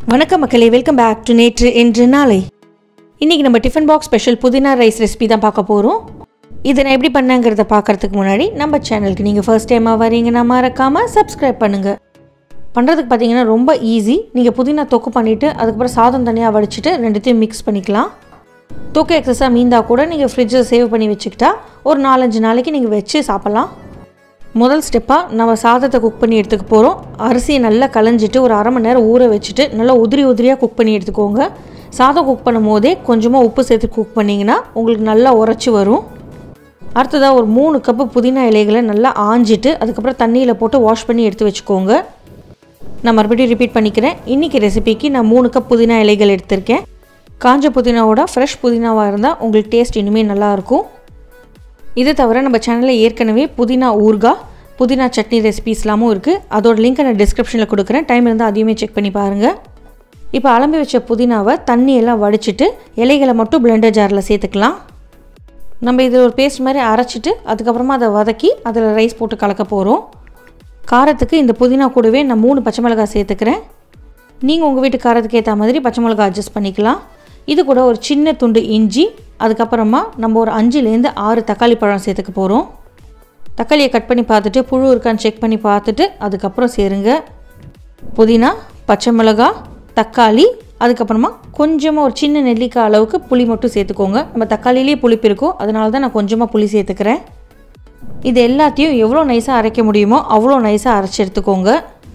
வணக்கம் மக்களே welcome back to நேற்று என்று நாளை இன்றைக்கி நம்ம டிஃபன் பாக்ஸ் ஸ்பெஷல் புதினா ரைஸ் ரெசிபி தான் பார்க்க போகிறோம் இதை நான் எப்படி பண்ணேங்கிறத பார்க்கறதுக்கு முன்னாடி நம்ம சேனலுக்கு நீங்கள் ஃபர்ஸ்ட் டைமாக வரீங்கன்னா மறக்காமல் சப்ஸ்கிரைப் பண்ணுங்கள் பண்ணுறதுக்கு பார்த்தீங்கன்னா ரொம்ப ஈஸி நீங்கள் புதினா தொக்கு பண்ணிவிட்டு அதுக்கப்புறம் சாதம் தனியாக வடிச்சிட்டு ரெண்டுத்தையும் மிக்ஸ் பண்ணிக்கலாம் தொக்கு எக்ஸஸாக மீந்தா கூட நீங்கள் ஃப்ரிட்ஜில் சேவ் பண்ணி வச்சுக்கிட்டா ஒரு நாலஞ்சு நாளைக்கு நீங்கள் வச்சு சாப்பிட்லாம் முதல் ஸ்டெப்பாக நம்ம சாதத்தை குக் பண்ணி எடுத்துக்க போகிறோம் அரிசியை நல்லா களைஞ்சிட்டு ஒரு அரை மணி நேரம் ஊற வச்சுட்டு நல்லா உதிரி உதிரியாக குக் பண்ணி எடுத்துக்கோங்க சாதம் குக் பண்ணும் போதே கொஞ்சமாக உப்பு சேர்த்து குக் பண்ணிங்கன்னா உங்களுக்கு நல்லா உரைச்சி வரும் அடுத்ததாக ஒரு மூணு கப்பு புதினா இலைகளை நல்லா ஆஞ்சிட்டு அதுக்கப்புறம் தண்ணியில் போட்டு வாஷ் பண்ணி எடுத்து வச்சுக்கோங்க நான் மறுபடியும் ரிப்பீட் பண்ணிக்கிறேன் இன்றைக்கி ரெசிபிக்கு நான் மூணு கப் புதினா இலைகள் எடுத்திருக்கேன் காஞ்ச புதினாவோட ஃப்ரெஷ் புதினாவாக இருந்தால் உங்களுக்கு டேஸ்ட் இனிமேல் நல்லாயிருக்கும் இது தவிர நம்ம சேனலில் ஏற்கனவே புதினா ஊர்காய் புதினா சட்னி ரெசிபீஸ்லாமும் இருக்குது அதோட லிங்க்கை நான் டிஸ்கிரிப்ஷனில் கொடுக்குறேன் டைம் இருந்தால் அதையுமே செக் பண்ணி பாருங்கள் இப்போ அலம்பி வச்ச புதினாவை தண்ணியெல்லாம் வடிச்சிட்டு இலைகளை மட்டும் பிளெண்டர் ஜாரில் சேர்த்துக்கலாம் நம்ம இதில் ஒரு பேஸ்ட் மாதிரி அரைச்சிட்டு அதுக்கப்புறமா அதை வதக்கி அதில் ரைஸ் போட்டு கலக்க போகிறோம் காரத்துக்கு இந்த புதினா கூடவே நான் மூணு பச்சை மிளகாய் சேர்த்துக்கிறேன் நீங்கள் உங்கள் வீட்டு காரத்துக்கு ஏற்ற மாதிரி பச்சை மிளகாய் அட்ஜஸ்ட் பண்ணிக்கலாம் இது கூட ஒரு சின்ன துண்டு இஞ்சி அதுக்கப்புறமா நம்ம ஒரு அஞ்சுலேருந்து ஆறு தக்காளி பழம் சேர்த்துக்க போகிறோம் தக்காளியை கட் பண்ணி பார்த்துட்டு புழு இருக்கான்னு செக் பண்ணி பார்த்துட்டு அதுக்கப்புறம் சேருங்க புதினா பச்சை மிளகாய் தக்காளி அதுக்கப்புறமா கொஞ்சமாக ஒரு சின்ன நெல்லிக்காய் அளவுக்கு புளி மட்டும் சேர்த்துக்கோங்க நம்ம தக்காளியிலேயே புளிப்பு இருக்கும் அதனால தான் நான் கொஞ்சமாக புளி சேர்த்துக்கிறேன் இது எல்லாத்தையும் எவ்வளோ நைஸாக அரைக்க முடியுமோ அவ்வளோ நைஸாக அரைச்சி எடுத்துக்கோங்க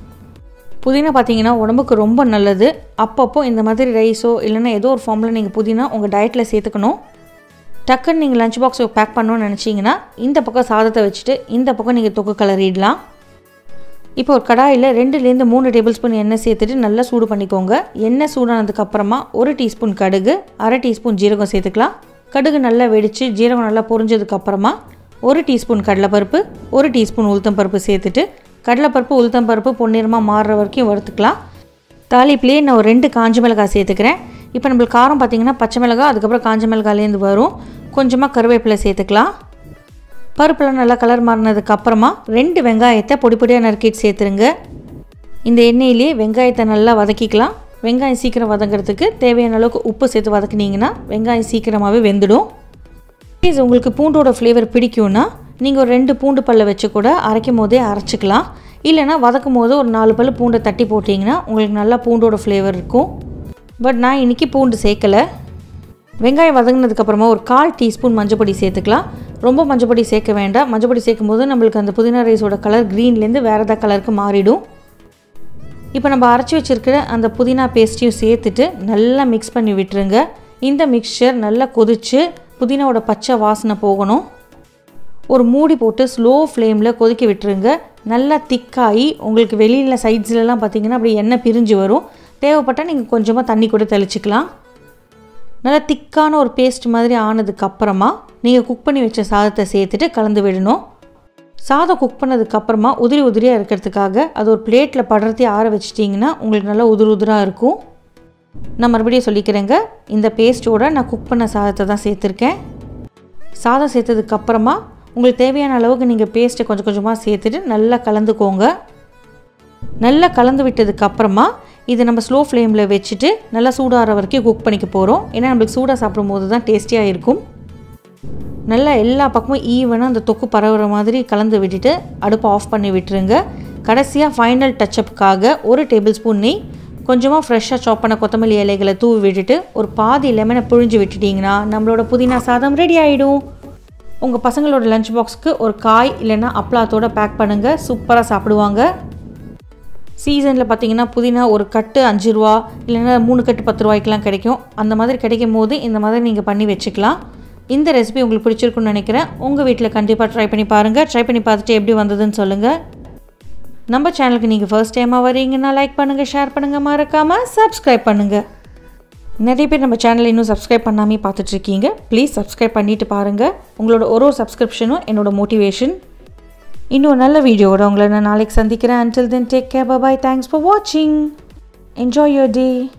புதினா பார்த்தீங்கன்னா உடம்புக்கு ரொம்ப நல்லது அப்பப்போ இந்த மாதிரி ரைஸோ இல்லைன்னா ஏதோ ஒரு ஃபார்மில் நீங்கள் புதினா உங்கள் டயட்டில் சேர்த்துக்கணும் டக்குன்னு நீங்கள் லஞ்ச் பாக்ஸ் பேக் பண்ணணும்னு நினச்சிங்கன்னா இந்த பக்கம் சாதத்தை வச்சுட்டு இந்த பக்கம் நீங்கள் தொக்கு கிளறிடலாம் இப்போ ஒரு கடாயில் ரெண்டுலேருந்து மூணு டேபிள் ஸ்பூன் எண்ணெய் சேர்த்துட்டு நல்லா சூடு பண்ணிக்கோங்க எண்ணெய் சூடானதுக்கப்புறமா ஒரு டீஸ்பூன் கடுகு அரை டீஸ்பூன் ஜீரகம் சேர்த்துக்கலாம் கடுகு நல்லா வெடித்து ஜீரகம் நல்லா பொரிஞ்சதுக்கப்புறமா ஒரு டீஸ்பூன் கடலைப்பருப்பு ஒரு டீஸ்பூன் உளுத்தம் பருப்பு சேர்த்துட்டு கடலைப்பருப்பு உளுத்தம் பருப்பு பொன்னிறமாக மாறுற வரைக்கும் வறுத்துக்கலாம் தாளிப்புலேயே நான் ஒரு ரெண்டு காஞ்ச மிளகாய் சேர்த்துக்கிறேன் இப்போ நம்மளுக்கு காரம் பார்த்திங்கன்னா பச்சை மிளகாய் அதுக்கப்புறம் காஞ்ச மிளகாலேருந்து வரும் கொஞ்சமாக கருவேப்பிலை சேர்த்துக்கலாம் பருப்புலாம் நல்லா கலர் மாறினதுக்கு அப்புறமா ரெண்டு வெங்காயத்தை பொடி பொடியாக நறுக்கிட்டு சேர்த்துருங்க இந்த எண்ணெயிலே வெங்காயத்தை நல்லா வதக்கிக்கலாம் வெங்காயம் சீக்கிரம் வதங்கிறதுக்கு தேவையான அளவுக்கு உப்பு சேர்த்து வதக்குனீங்கன்னா வெங்காயம் சீக்கிரமாகவே வெந்துடும் ப்ளீஸ் உங்களுக்கு பூண்டோட ஃப்ளேவர் பிடிக்கும்னா நீங்கள் ஒரு ரெண்டு பூண்டு பல்லை வச்சு கூட அரைக்கும் போதே அரைச்சிக்கலாம் இல்லைனா வதக்கும் போது ஒரு நாலு பல் பூண்டை தட்டி போட்டிங்கன்னா உங்களுக்கு நல்லா பூண்டோட ஃப்ளேவர் இருக்கும் பட் நான் இன்றைக்கி பூண்டு சேர்க்கலை வெங்காயம் வதங்கினதுக்கப்புறமா ஒரு கால் டீஸ்பூன் மஞ்சப்பொடி சேர்த்துக்கலாம் ரொம்ப மஞ்சப்பொடி சேர்க்க வேண்டாம் மஞ்சப்பொடி சேர்க்கும் போது நம்மளுக்கு அந்த புதினா ரைஸோட கலர் க்ரீன்லேருந்து வேறு ஏதாவது கலருக்கு மாறிடும் இப்போ நம்ம அரைச்சி வச்சுருக்கிற அந்த புதினா பேஸ்ட்டையும் சேர்த்துட்டு நல்லா மிக்ஸ் பண்ணி விட்டுருங்க இந்த மிக்சர் நல்லா கொதித்து புதினாவோட பச்சை வாசனை போகணும் ஒரு மூடி போட்டு ஸ்லோ ஃப்ளேமில் கொதிக்க விட்டுருங்க நல்லா திக்காகி உங்களுக்கு வெளியில் சைட்ஸ்லலாம் பார்த்தீங்கன்னா அப்படி எண்ணெய் பிரிஞ்சு வரும் தேவைப்பட்டால் நீங்கள் கொஞ்சமாக தண்ணி கூட தெளிச்சிக்கலாம் நல்லா திக்கான ஒரு பேஸ்ட் மாதிரி ஆனதுக்கப்புறமா நீங்கள் குக் பண்ணி வச்ச சாதத்தை சேர்த்துட்டு கலந்து விடணும் சாதம் குக் பண்ணதுக்கப்புறமா உதிரி உதிரியாக இருக்கிறதுக்காக அது ஒரு பிளேட்டில் படர்த்தி ஆற வச்சிட்டிங்கன்னா உங்களுக்கு நல்லா உதிரி உதிராக இருக்கும் நான் மறுபடியும் சொல்லிக்கிறேங்க இந்த பேஸ்ட்டோட நான் குக் பண்ண சாதத்தை தான் சேர்த்துருக்கேன் சாதம் சேர்த்ததுக்கப்புறமா உங்களுக்கு தேவையான அளவுக்கு நீங்கள் பேஸ்ட்டை கொஞ்சம் கொஞ்சமாக சேர்த்துட்டு நல்லா கலந்துக்கோங்க நல்லா கலந்து விட்டதுக்கப்புறமா இதை நம்ம ஸ்லோ ஃப்ளேமில் வச்சுட்டு நல்லா சூடாகிற வரைக்கும் குக் பண்ணிக்க போகிறோம் ஏன்னா நம்மளுக்கு சூடாக சாப்பிடும்போது தான் டேஸ்டியாக இருக்கும் நல்லா எல்லா பக்கமும் ஈவனாக அந்த தொக்கு பரவுற மாதிரி கலந்து விட்டுட்டு அடுப்பை ஆஃப் பண்ணி விட்டுருங்க கடைசியாக ஃபைனல் டச்சப்புக்காக ஒரு டேபிள் ஸ்பூன் நெய் கொஞ்சமாக ஃப்ரெஷ்ஷாக சாப் பண்ண கொத்தமல்லி இலைகளை தூவி விட்டுட்டு ஒரு பாதி லெமனை புழிஞ்சு விட்டுட்டிங்கன்னா நம்மளோட புதினா சாதம் ரெடி ஆகிடும் உங்கள் பசங்களோட லஞ்ச் பாக்ஸ்க்கு ஒரு காய் இல்லைன்னா அப்பளாத்தோட பேக் பண்ணுங்கள் சூப்பராக சாப்பிடுவாங்க சீசனில் பார்த்தீங்கன்னா புதினா ஒரு கட்டு அஞ்சு ரூபா இல்லைன்னா மூணு கட்டு பத்து ரூபாய்க்கெலாம் கிடைக்கும் அந்த மாதிரி கிடைக்கும் போது இந்த மாதிரி நீங்கள் பண்ணி வச்சுக்கலாம் இந்த ரெசிபி உங்களுக்கு பிடிச்சிருக்குன்னு நினைக்கிறேன் உங்கள் வீட்டில் கண்டிப்பாக ட்ரை பண்ணி பாருங்கள் ட்ரை பண்ணி பார்த்துட்டு எப்படி வந்ததுன்னு சொல்லுங்கள் நம்ம சேனலுக்கு நீங்கள் ஃபர்ஸ்ட் டைமாக வரீங்கன்னா லைக் பண்ணுங்கள் ஷேர் பண்ணுங்கள் மறக்காமல் சப்ஸ்கிரைப் பண்ணுங்கள் நிறைய பேர் நம்ம சேனலை இன்னும் சப்ஸ்கிரைப் பண்ணாமே பார்த்துட்ருக்கீங்க ப்ளீஸ் சப்ஸ்கிரைப் பண்ணிவிட்டு பாருங்கள் உங்களோட ஒரு ஒரு சப்ஸ்கிரிப்ஷனும் என்னோட மோட்டிவேஷன் இன்னும் நல்ல வீடியோவோட உங்களை நான் நாளைக்கு சந்திக்கிறேன் until then take care bye thanks for வாட்சிங் என்ஜாய் யுவர் டே